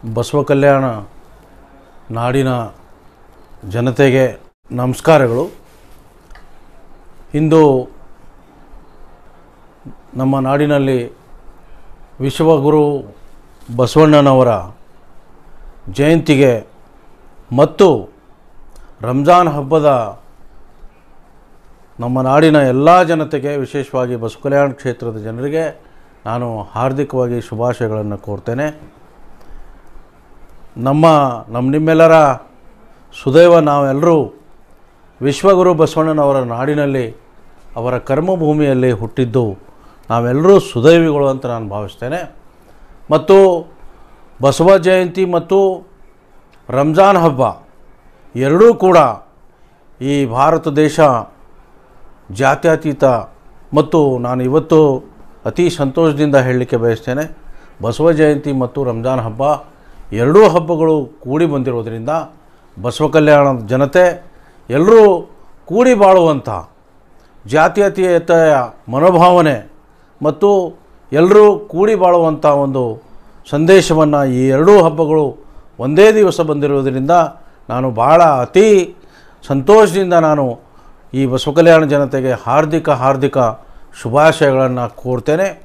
ಬಸವ ಕಲ್ಯಾಣ ನಾಡಿನ ಜನತೆಗೆ ನಮಸ್ಕಾರಗಳು ಇಂದು ನಮ್ಮ ನಾಡಿನಲ್ಲಿ ವಿಶ್ವಗುರು ಬಸವಣ್ಣನವರ ಜಯಂತಿಗೆ ಮತ್ತು ರಂಜಾನ್ ಹಬ್ಬದ ನಮ್ಮ ನಾಡಿನ ಎಲ್ಲ ಜನತೆಗೆ ವಿಶೇಷವಾಗಿ ಬಸವ ಕಲ್ಯಾಣ ಕ್ಷೇತ್ರದ ಜನರಿಗೆ ನಾನು ಹಾರ್ದಿಕವಾಗಿ ಶುಭಾಶಯಗಳನ್ನು ಕೋರ್ತೇನೆ ನಮ್ಮ ನಮ್ಮ ನಿಮ್ಮೆಲ್ಲರ ಸುದೈವ ನಾವೆಲ್ಲರೂ ವಿಶ್ವಗುರು ಬಸವಣ್ಣನವರ ನಾಡಿನಲ್ಲಿ ಅವರ ಕರ್ಮಭೂಮಿಯಲ್ಲಿ ಹುಟ್ಟಿದ್ದು ನಾವೆಲ್ಲರೂ ಸುದೈವಿಗಳು ಅಂತ ನಾನು ಭಾವಿಸ್ತೇನೆ ಮತ್ತು ಬಸವ ಜಯಂತಿ ಮತ್ತು ರಂಜಾನ್ ಹಬ್ಬ ಎರಡೂ ಕೂಡ ಈ ಭಾರತ ದೇಶ ಜಾತ್ಯತೀತ ಮತ್ತು ನಾನು ಇವತ್ತು ಅತಿ ಸಂತೋಷದಿಂದ ಹೇಳಲಿಕ್ಕೆ ಬಯಸ್ತೇನೆ ಬಸವ ಜಯಂತಿ ಮತ್ತು ರಂಜಾನ್ ಹಬ್ಬ ಎರಡೂ ಹಬ್ಬಗಳು ಕೂಡಿ ಬಂದಿರೋದರಿಂದ ಬಸವ ಕಲ್ಯಾಣದ ಜನತೆ ಎಲ್ಲರೂ ಕೂಡಿ ಬಾಳುವಂಥ ಜಾತ್ಯತೀಯತೆಯ ಮನೋಭಾವನೆ ಮತ್ತು ಎಲ್ಲರೂ ಕೂಡಿ ಬಾಳುವಂಥ ಒಂದು ಸಂದೇಶವನ್ನು ಈ ಎರಡೂ ಹಬ್ಬಗಳು ಒಂದೇ ದಿವಸ ಬಂದಿರುವುದರಿಂದ ನಾನು ಭಾಳ ಅತಿ ಸಂತೋಷದಿಂದ ನಾನು ಈ ಬಸವ ಕಲ್ಯಾಣ ಜನತೆಗೆ ಹಾರ್ದಿಕ ಹಾರ್ದಿಕ ಶುಭಾಶಯಗಳನ್ನು ಕೋರ್ತೇನೆ